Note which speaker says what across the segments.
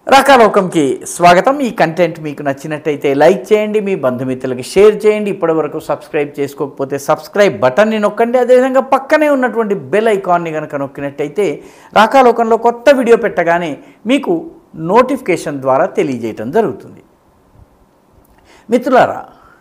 Speaker 1: రాకాలోకంకి స్వాగతం ఈ కంటెంట్ మీకు నచ్చినట్టయితే లైక్ చేయండి మీ బంధుమిత్రులకి షేర్ చేయండి ఇప్పటివరకు సబ్స్క్రైబ్ చేసుకోకపోతే సబ్స్క్రైబ్ బటన్ని నొక్కండి అదేవిధంగా పక్కనే ఉన్నటువంటి బెల్ ఐకాన్ని కనుక నొక్కినట్టయితే రాకాలోకంలో కొత్త వీడియో పెట్టగానే మీకు నోటిఫికేషన్ ద్వారా తెలియజేయటం జరుగుతుంది మిత్రులారా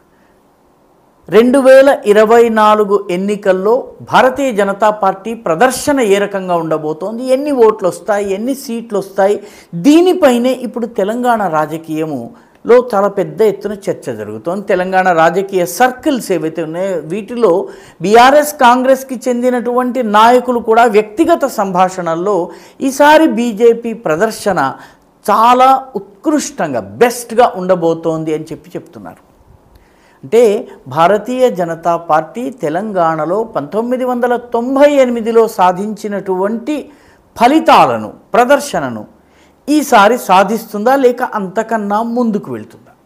Speaker 1: రెండు వేల ఇరవై నాలుగు ఎన్నికల్లో భారతీయ జనతా పార్టీ ప్రదర్శన ఏ రకంగా ఉండబోతోంది ఎన్ని ఓట్లు వస్తాయి ఎన్ని సీట్లు వస్తాయి దీనిపైనే ఇప్పుడు తెలంగాణ రాజకీయములో చాలా పెద్ద ఎత్తున చర్చ జరుగుతోంది తెలంగాణ రాజకీయ సర్కిల్స్ ఏవైతే ఉన్నాయో వీటిలో బీఆర్ఎస్ కాంగ్రెస్కి చెందినటువంటి నాయకులు కూడా వ్యక్తిగత సంభాషణల్లో ఈసారి బీజేపీ ప్రదర్శన చాలా ఉత్కృష్టంగా బెస్ట్గా ఉండబోతోంది అని చెప్పి చెప్తున్నారు అంటే భారతీయ జనతా పార్టీ తెలంగాణలో పంతొమ్మిది వందల తొంభై ఎనిమిదిలో సాధించినటువంటి ఫలితాలను ప్రదర్శనను ఈసారి సాధిస్తుందా లేక అంతకన్నా ముందుకు వెళ్తుందా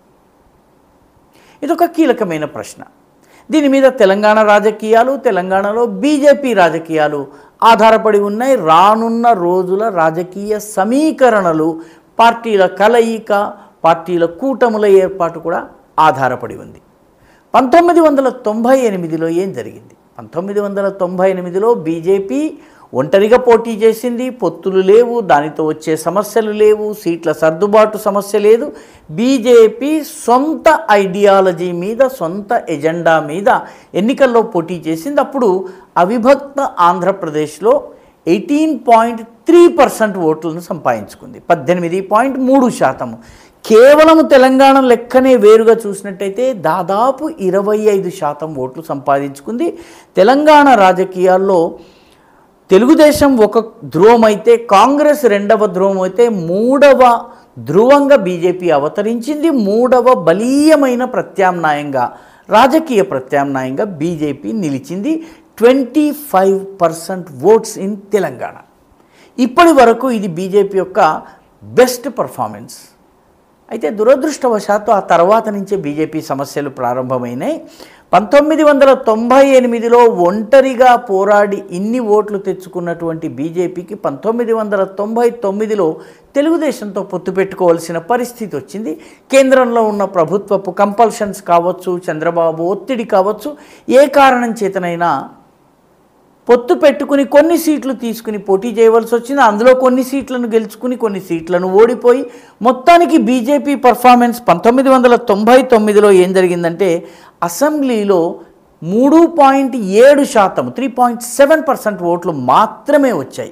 Speaker 1: ఇదొక కీలకమైన ప్రశ్న దీని మీద తెలంగాణ రాజకీయాలు తెలంగాణలో బీజేపీ రాజకీయాలు ఆధారపడి ఉన్నాయి రానున్న రోజుల రాజకీయ సమీకరణలు పార్టీల కలయిక పార్టీల కూటముల ఏర్పాటు కూడా ఆధారపడి ఉంది పంతొమ్మిది వందల తొంభై ఎనిమిదిలో ఏం జరిగింది పంతొమ్మిది వందల తొంభై ఎనిమిదిలో బీజేపీ ఒంటరిగా పోటీ చేసింది పొత్తులు లేవు దానితో వచ్చే సమస్యలు లేవు సీట్ల సర్దుబాటు సమస్య లేదు బీజేపీ సొంత ఐడియాలజీ మీద సొంత ఎజెండా మీద ఎన్నికల్లో పోటీ చేసింది అప్పుడు అవిభక్త ఆంధ్రప్రదేశ్లో ఎయిటీన్ పాయింట్ త్రీ పర్సెంట్ ఓట్లను సంపాదించుకుంది పద్దెనిమిది పాయింట్ మూడు శాతము కేవలం తెలంగాణ లెక్కనే వేరుగా చూసినట్టయితే దాదాపు ఇరవై ఐదు శాతం ఓట్లు సంపాదించుకుంది తెలంగాణ రాజకీయాల్లో తెలుగుదేశం ఒక ధ్రువం అయితే కాంగ్రెస్ రెండవ ధ్రువం అయితే మూడవ ధ్రువంగా బీజేపీ అవతరించింది మూడవ బలీయమైన ప్రత్యామ్నాయంగా రాజకీయ ప్రత్యామ్నాయంగా బీజేపీ నిలిచింది twenty five percent votes in Telangana ఇప్పటి వరకు ఇది బీజేపీ యొక్క బెస్ట్ పర్ఫార్మెన్స్ అయితే దురదృష్టవశాత్తు ఆ తర్వాత నుంచే బీజేపీ సమస్యలు ప్రారంభమైనాయి పంతొమ్మిది వందల తొంభై ఎనిమిదిలో ఒంటరిగా పోరాడి ఇన్ని ఓట్లు తెచ్చుకున్నటువంటి బీజేపీకి పంతొమ్మిది వందల తొంభై తొమ్మిదిలో తెలుగుదేశంతో పొత్తు పెట్టుకోవాల్సిన పరిస్థితి వచ్చింది కేంద్రంలో ఉన్న ప్రభుత్వపు కంపల్షన్స్ కావచ్చు చంద్రబాబు ఒత్తిడి కావచ్చు ఏ కారణం చేతనైనా పొత్తు పెట్టుకుని కొన్ని సీట్లు తీసుకుని పోటీ చేయవలసి వచ్చింది అందులో కొన్ని సీట్లను గెలుచుకుని కొన్ని సీట్లను ఓడిపోయి మొత్తానికి బీజేపీ పర్ఫార్మెన్స్ పంతొమ్మిది వందల తొంభై తొమ్మిదిలో ఏం జరిగిందంటే అసెంబ్లీలో మూడు పాయింట్ ఏడు శాతం త్రీ పాయింట్ సెవెన్ పర్సెంట్ ఓట్లు మాత్రమే వచ్చాయి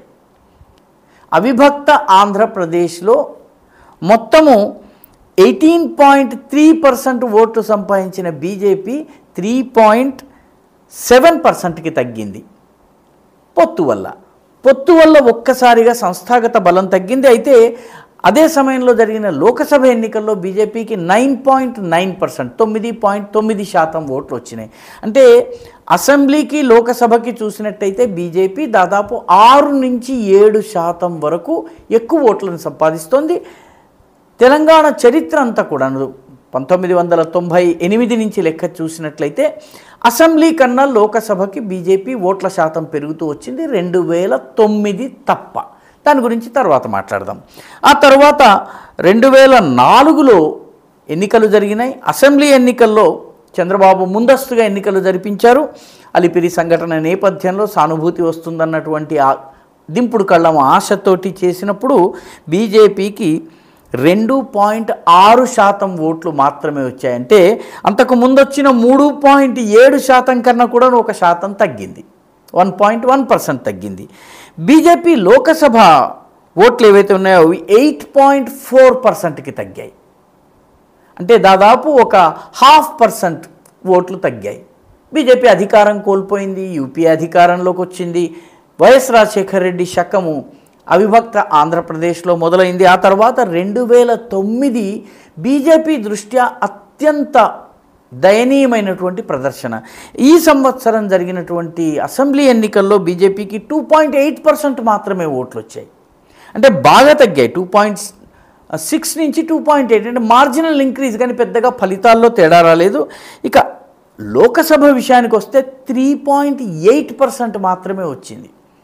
Speaker 1: అవిభక్త ఆంధ్రప్రదేశ్లో మొత్తము ఎయిటీన్ పాయింట్ త్రీ పర్సెంట్ ఓట్లు సంపాదించిన బీజేపీ త్రీ పాయింట్ సెవెన్ పర్సెంట్కి తగ్గింది పొత్తు వల్ల పొత్తు వల్ల ఒక్కసారిగా సంస్థాగత బలం తగ్గింది అయితే అదే సమయంలో జరిగిన లోకసభ ఎన్నికల్లో బీజేపీకి నైన్ పాయింట్ నైన్ పర్సెంట్ తొమ్మిది పాయింట్ తొమ్మిది శాతం ఓట్లు వచ్చినాయి అంటే అసెంబ్లీకి లోకసభకి చూసినట్టయితే బీజేపీ దాదాపు ఆరు నుంచి ఏడు శాతం వరకు ఎక్కువ ఓట్లను సంపాదిస్తోంది తెలంగాణ చరిత్ర అంతా కూడా పంతొమ్మిది వందల తొంభై ఎనిమిది నుంచి లెక్క చూసినట్లయితే అసెంబ్లీ కన్నా లోకసభకి బీజేపీ ఓట్ల శాతం పెరుగుతూ వచ్చింది రెండు వేల తొమ్మిది తప్ప దాని గురించి తర్వాత మాట్లాడదాం ఆ తర్వాత రెండు వేల నాలుగులో ఎన్నికలు జరిగినాయి అసెంబ్లీ ఎన్నికల్లో చంద్రబాబు ముందస్తుగా ఎన్నికలు జరిపించారు అలిపిరి సంఘటన నేపథ్యంలో సానుభూతి వస్తుందన్నటువంటి ఆ దింపుడు కళ్ళం ఆశతోటి చేసినప్పుడు బీజేపీకి రెండు పాయింట్ ఆరు శాతం ఓట్లు మాత్రమే వచ్చాయంటే అంతకు ముందు వచ్చిన మూడు పాయింట్ ఏడు శాతం కన్నా కూడా ఒక శాతం తగ్గింది వన్ పాయింట్ వన్ పర్సెంట్ తగ్గింది బీజేపీ లోకసభ ఓట్లు ఏవైతే ఉన్నాయో అవి ఎయిట్ పాయింట్ ఫోర్ పర్సెంట్కి తగ్గాయి అంటే దాదాపు ఒక హాఫ్ పర్సెంట్ ఓట్లు తగ్గాయి బీజేపీ అధికారం కోల్పోయింది యూపీ అధికారంలోకి వచ్చింది వైఎస్ రాజశేఖర రెడ్డి శకము అవిభక్త ఆంధ్రప్రదేశ్లో మొదలైంది ఆ తర్వాత రెండు వేల తొమ్మిది బీజేపీ దృష్ట్యా అత్యంత దయనీయమైనటువంటి ప్రదర్శన ఈ సంవత్సరం జరిగినటువంటి అసెంబ్లీ ఎన్నికల్లో బీజేపీకి టూ పాయింట్ ఎయిట్ పర్సెంట్ మాత్రమే ఓట్లు వచ్చాయి అంటే బాగా తగ్గాయి టూ పాయింట్ సిక్స్ నుంచి టూ పాయింట్ ఎయిట్ అంటే మార్జినల్ ఇంక్రీజ్ కానీ పెద్దగా ఫలితాల్లో తేడా రాలేదు ఇక లోకసభ విషయానికి వస్తే త్రీ పాయింట్ ఎయిట్ పర్సెంట్ మాత్రమే వచ్చింది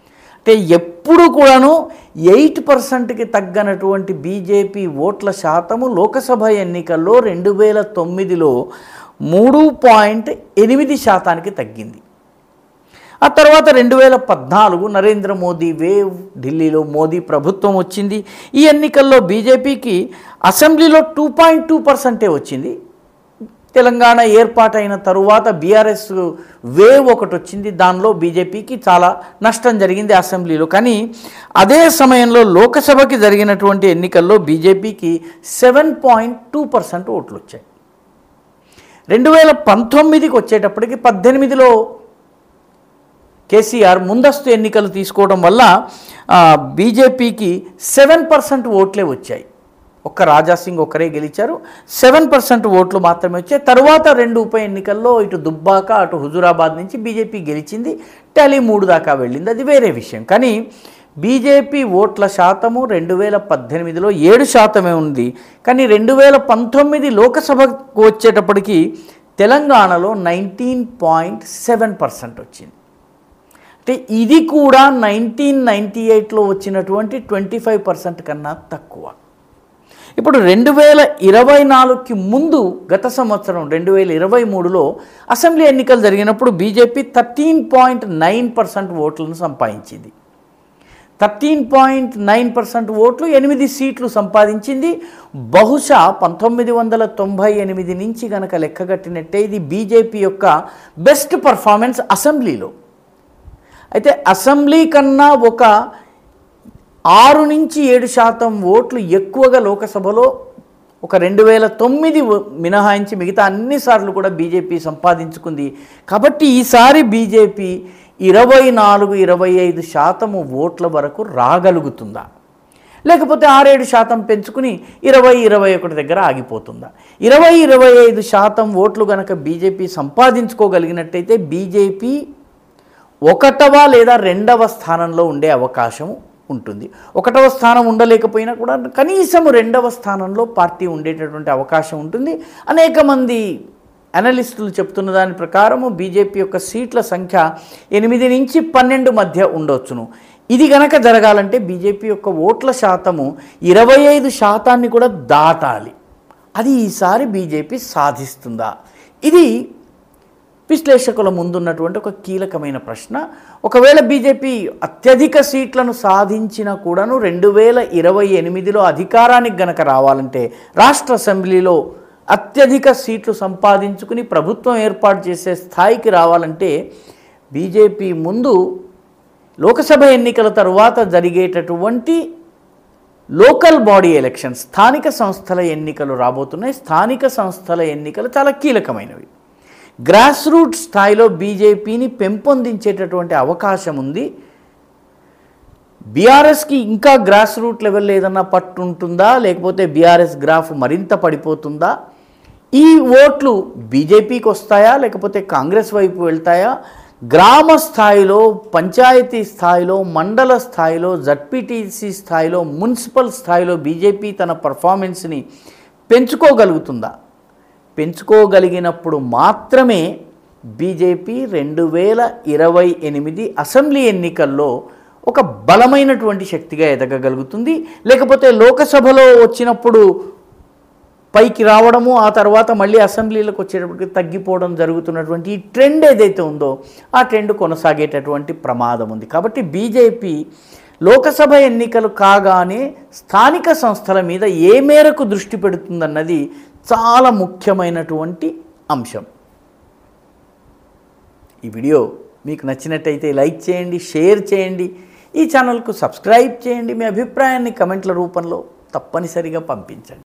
Speaker 1: అంటే ఎప్పుడు కూడాను ఎయిట్ పర్సెంట్కి తగ్గనటువంటి బీజేపీ ఓట్ల శాతము లోకసభ ఎన్నికల్లో రెండు వేల తొమ్మిదిలో మూడు పాయింట్ ఎనిమిది శాతానికి తగ్గింది ఆ తర్వాత రెండు వేల పద్నాలుగు నరేంద్ర మోదీ వేవ్ ఢిల్లీలో మోదీ ప్రభుత్వం వచ్చింది ఈ ఎన్నికల్లో బీజేపీకి అసెంబ్లీలో టూ పాయింట్ టూ పర్సెంటే వచ్చింది తెలంగాణ ఏర్పాటైన తరువాత బీఆర్ఎస్ వేవ్ ఒకటి వచ్చింది దానిలో బీజేపీకి చాలా నష్టం జరిగింది అసెంబ్లీలో కానీ అదే సమయంలో లోకసభకి జరిగినటువంటి ఎన్నికల్లో బీజేపీకి సెవెన్ పాయింట్ టూ పర్సెంట్ ఓట్లు వచ్చాయి రెండు వేల పంతొమ్మిదికి వచ్చేటప్పటికి పద్దెనిమిదిలో కేసీఆర్ ముందస్తు ఎన్నికలు తీసుకోవడం వల్ల ఆ, బీజేపీకి సెవెన్ పర్సెంట్ ఓట్లే వచ్చాయి ఒక్క రాజాసింగ్ ఒక్కరే గెలిచారు సెవెన్ పర్సెంట్ ఓట్లు మాత్రమే వచ్చాయి తరువాత రెండు ఉప ఎన్నికల్లో ఇటు దుబ్బాక అటు హుజురాబాద్ నుంచి బీజేపీ గెలిచింది టాలీ మూడు దాకా వెళ్ళింది అది వేరే విషయం కానీ బీజేపీ ఓట్ల శాతము రెండు వేల పద్దెనిమిదిలో ఏడు శాతమే ఉంది కానీ రెండు వేల పంతొమ్మిది లోకసభకు వచ్చేటప్పటికి తెలంగాణలో నైన్టీన్ పాయింట్ సెవెన్ పర్సెంట్ వచ్చింది అంటే ఇది కూడా నైన్టీన్ నైంటీ ఎయిట్లో వచ్చినటువంటి ట్వంటీ ఫైవ్ పర్సెంట్ కన్నా తక్కువ ఇప్పుడు రెండు వేల ఇరవై నాలుగుకి ముందు గత సంవత్సరం రెండు వేల ఇరవై మూడులో అసెంబ్లీ ఎన్నికలు జరిగినప్పుడు BJP thirteen point nine percent ఓట్లను సంపాదించింది థర్టీన్ పాయింట్ నైన్ పర్సెంట్ ఓట్లు ఎనిమిది సీట్లు సంపాదించింది బహుశా పంతొమ్మిది వందల తొంభై ఎనిమిది నుంచి గనక లెక్కగట్టినట్టే ఇది బీజేపీ యొక్క బెస్ట్ పర్ఫార్మెన్స్ అసెంబ్లీలో అయితే అసెంబ్లీ కన్నా ఒక ఆరు నుంచి ఏడు శాతం ఓట్లు ఎక్కువగా లోకసభలో ఒక రెండు వేల తొమ్మిది మినహాయించి మిగతా అన్నిసార్లు కూడా బీజేపీ సంపాదించుకుంది కాబట్టి ఈసారి బీజేపీ ఇరవై నాలుగు ఇరవై ఐదు శాతము ఓట్ల వరకు రాగలుగుతుందా లేకపోతే ఆరేడు శాతం పెంచుకుని ఇరవై ఇరవై ఒకటి దగ్గర ఆగిపోతుందా ఇరవై ఇరవై ఐదు శాతం ఓట్లు గనక బీజేపీ సంపాదించుకోగలిగినట్టయితే బీజేపీ ఒకటవ లేదా రెండవ స్థానంలో ఉండే అవకాశం ఉంటుంది ఒకటవ స్థానం ఉండలేకపోయినా కూడా కనీసం రెండవ స్థానంలో పార్టీ ఉండేటటువంటి అవకాశం ఉంటుంది అనేక మంది అనలిస్టులు చెప్తున్న దాని ప్రకారము బీజేపీ యొక్క సీట్ల సంఖ్య ఎనిమిది నుంచి పన్నెండు మధ్య ఉండొచ్చును ఇది గనక జరగాలంటే బీజేపీ యొక్క ఓట్ల శాతము ఇరవై ఐదు శాతాన్ని కూడా దాటాలి అది ఈసారి బీజేపీ సాధిస్తుందా ఇది విశ్లేషకుల ముందున్నటువంటి ఒక కీలకమైన ప్రశ్న ఒకవేళ బీజేపీ అత్యధిక సీట్లను సాధించినా కూడాను రెండు వేల ఇరవై ఎనిమిదిలో అధికారానికి గనక రావాలంటే రాష్ట్ర అసెంబ్లీలో అత్యధిక సీట్లు సంపాదించుకుని ప్రభుత్వం ఏర్పాటు చేసే స్థాయికి రావాలంటే బీజేపీ ముందు లోకసభ ఎన్నికల తరువాత జరిగేటటువంటి లోకల్ బాడీ ఎలక్షన్ స్థానిక సంస్థల ఎన్నికలు రాబోతున్నాయి స్థానిక సంస్థల ఎన్నికలు చాలా కీలకమైనవి గ్రాస్ రూట్ స్థాయిలో బీజేపీని పెంపొందించేటటువంటి అవకాశం ఉంది బీఆర్ఎస్కి ఇంకా గ్రాస్ రూట్ లెవెల్లో ఏదన్నా పట్టు ఉంటుందా లేకపోతే బీఆర్ఎస్ గ్రాఫ్ మరింత పడిపోతుందా ఈ ఓట్లు బీజేపీకి వస్తాయా లేకపోతే కాంగ్రెస్ వైపు వెళ్తాయా గ్రామ స్థాయిలో పంచాయతీ స్థాయిలో మండల స్థాయిలో జడ్పీటీసీ స్థాయిలో మున్సిపల్ స్థాయిలో బీజేపీ తన పర్ఫార్మెన్స్ని పెంచుకోగలుగుతుందా పెంచుకోగలిగినప్పుడు మాత్రమే బీజేపీ రెండు వేల ఇరవై ఎనిమిది అసెంబ్లీ ఎన్నికల్లో ఒక బలమైనటువంటి శక్తిగా ఎదగగలుగుతుంది లేకపోతే లోకసభలో వచ్చినప్పుడు పైకి రావడము ఆ తర్వాత మళ్ళీ అసెంబ్లీలకు వచ్చేటప్పటికి తగ్గిపోవడం జరుగుతున్నటువంటి ఈ ట్రెండ్ ఏదైతే ఉందో ఆ ట్రెండ్ కొనసాగేటటువంటి ప్రమాదం ఉంది కాబట్టి బీజేపీ లోకసభ ఎన్నికలు కాగానే స్థానిక సంస్థల మీద ఏ మేరకు దృష్టి పెడుతుందన్నది చాలా ముఖ్యమైనటువంటి అంశం ఈ వీడియో మీకు నచ్చినట్టయితే లైక్ చేయండి షేర్ చేయండి ఈ ఛానల్కు సబ్స్క్రైబ్ చేయండి మీ అభిప్రాయాన్ని కమెంట్ల రూపంలో తప్పనిసరిగా పంపించండి